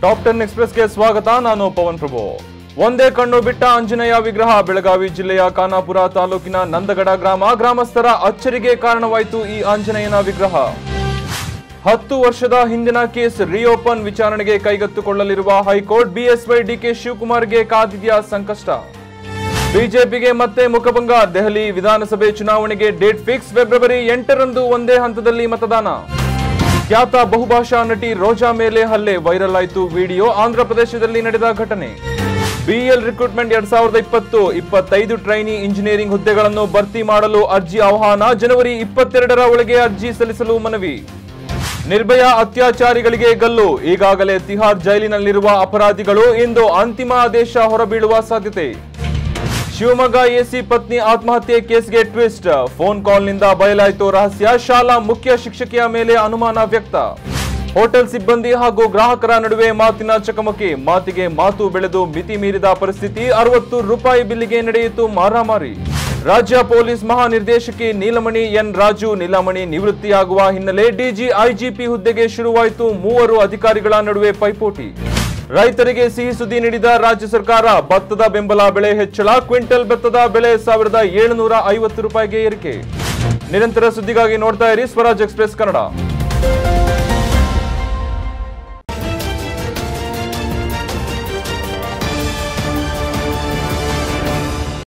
top ten ಎಕ್ಸ್ಪ್ರೆಸ್ಗೆ ಸ್ವಾಗತ ನಾನು ಪವನ್ ಪ್ರಭು ಒಂದೇ ಕಣ್ಣು ಬಿಟ್ಟ ಆಂಜನೇಯ ವಿಗ್ರಹ ಬೆಳಗಾವಿ ಜಿಲ್ಲೆಯ ಖಾನಾಪುರ ತಾಲೂಕಿನ ನಂದಗಡ ಗ್ರಾಮ ಗ್ರಾಮಸ್ಥರ ಅಚ್ಚರಿಗೆ ಕಾರಣವಾಯಿತು ಈ ಆಂಜನೇಯನ ವಿಗ್ರಹ ಹತ್ತು ವರ್ಷದ ಹಿಂದಿನ ಕೇಸ್ ರಿಓಪನ್ ವಿಚಾರಣೆಗೆ ಕೈಗೆತ್ತಿಕೊಳ್ಳಲಿರುವ ಹೈಕೋರ್ಟ್ ಬಿಎಸ್ವೈ ಡಿಕೆ ಶಿವಕುಮಾರ್ಗೆ ಕಾದಿದೆಯಾ ಸಂಕಷ್ಟ ಬಿಜೆಪಿಗೆ ಮತ್ತೆ ಮುಖಭಂಗ ದೆಹಲಿ ವಿಧಾನಸಭೆ ಚುನಾವಣೆಗೆ ಡೇಟ್ ಫಿಕ್ಸ್ ಫೆಬ್ರವರಿ ಎಂಟರಂದು ಒಂದೇ ಹಂತದಲ್ಲಿ ಮತದಾನ ಖ್ಯಾತ ಬಹುಭಾಷಾ ನಟಿ ರೋಜಾ ಮೇಲೆ ಹಲ್ಲೆ ವೈರಲ್ ಆಯಿತು ವಿಡಿಯೋ ಆಂಧ್ರಪ್ರದೇಶದಲ್ಲಿ ನಡೆದ ಘಟನೆ ಬಿಎಲ್ ರಿಕ್ರೂಟ್ಮೆಂಟ್ ಎರಡ್ ಸಾವಿರದ ಇಪ್ಪತ್ತು ಇಪ್ಪತ್ತೈದು ಟ್ರೈನಿ ಇಂಜಿನಿಯರಿಂಗ್ ಹುದ್ದೆಗಳನ್ನು ಭರ್ತಿ ಮಾಡಲು ಅರ್ಜಿ ಆಹ್ವಾನ ಜನವರಿ ಇಪ್ಪತ್ತೆರಡರ ಒಳಗೆ ಅರ್ಜಿ ಸಲ್ಲಿಸಲು ಮನವಿ ನಿರ್ಭಯ ಅತ್ಯಾಚಾರಿಗಳಿಗೆ ಗಲ್ಲು ಈಗಾಗಲೇ ತಿಹಾರ್ ಜೈಲಿನಲ್ಲಿರುವ ಅಪರಾಧಿಗಳು ಇಂದು ಅಂತಿಮ ಆದೇಶ ಹೊರಬೀಳುವ ಸಾಧ್ಯತೆ ಶಿವಮೊಗ್ಗ ಎಸಿ ಪತ್ನಿ ಆತ್ಮಹತ್ಯೆ ಕೇಸ್ಗೆ ಟ್ವಿಸ್ಟ್ ಫೋನ್ ಕಾಲ್ನಿಂದ ಬಯಲಾಯಿತು ರಹಸ್ಯ ಶಾಲಾ ಮುಖ್ಯ ಶಿಕ್ಷಕಿಯ ಮೇಲೆ ಅನುಮಾನ ವ್ಯಕ್ತ ಹೋಟೆಲ್ ಸಿಬ್ಬಂದಿ ಹಾಗೂ ಗ್ರಾಹಕರ ನಡುವೆ ಮಾತಿನ ಚಕಮಕಿ ಮಾತಿಗೆ ಮಾತು ಬೆಳೆದು ಮಿತಿ ಮೀರಿದ ಪರಿಸ್ಥಿತಿ ಅರವತ್ತು ರೂಪಾಯಿ ಬಿಲ್ಲಿಗೆ ನಡೆಯಿತು ಮಾರಾಮಾರಿ ರಾಜ್ಯ ಪೊಲೀಸ್ ಮಹಾನಿರ್ದೇಶಕಿ ನೀಲಮಣಿ ಎನ್ ರಾಜು ನೀಲಮಣಿ ನಿವೃತ್ತಿಯಾಗುವ ಹಿನ್ನೆಲೆ ಡಿಜಿ ಐಜಿಪಿ ಹುದ್ದೆಗೆ ಶುರುವಾಯಿತು ಮೂವರು ಅಧಿಕಾರಿಗಳ ನಡುವೆ ಪೈಪೋಟಿ ರೈತರಿಗೆ ಸಿಹಿ ಸುದ್ದಿ ನೀಡಿದ ರಾಜ್ಯ ಸರ್ಕಾರ ಭತ್ತದ ಬೆಂಬಲ ಬೆಲೆ ಹೆಚ್ಚಳ ಕ್ವಿಂಟಲ್ ಭತ್ತದ ಬೆಲೆ ಸಾವಿರದ ಏಳುನೂರ ಐವತ್ತು ರೂಪಾಯಿಗೆ ಏರಿಕೆ ನಿರಂತರ ಸುದ್ದಿಗಾಗಿ ನೋಡ್ತಾ ಇರಿ ಸ್ವರಾಜ್ ಎಕ್ಸ್ಪ್ರೆಸ್ ಕನ್ನಡ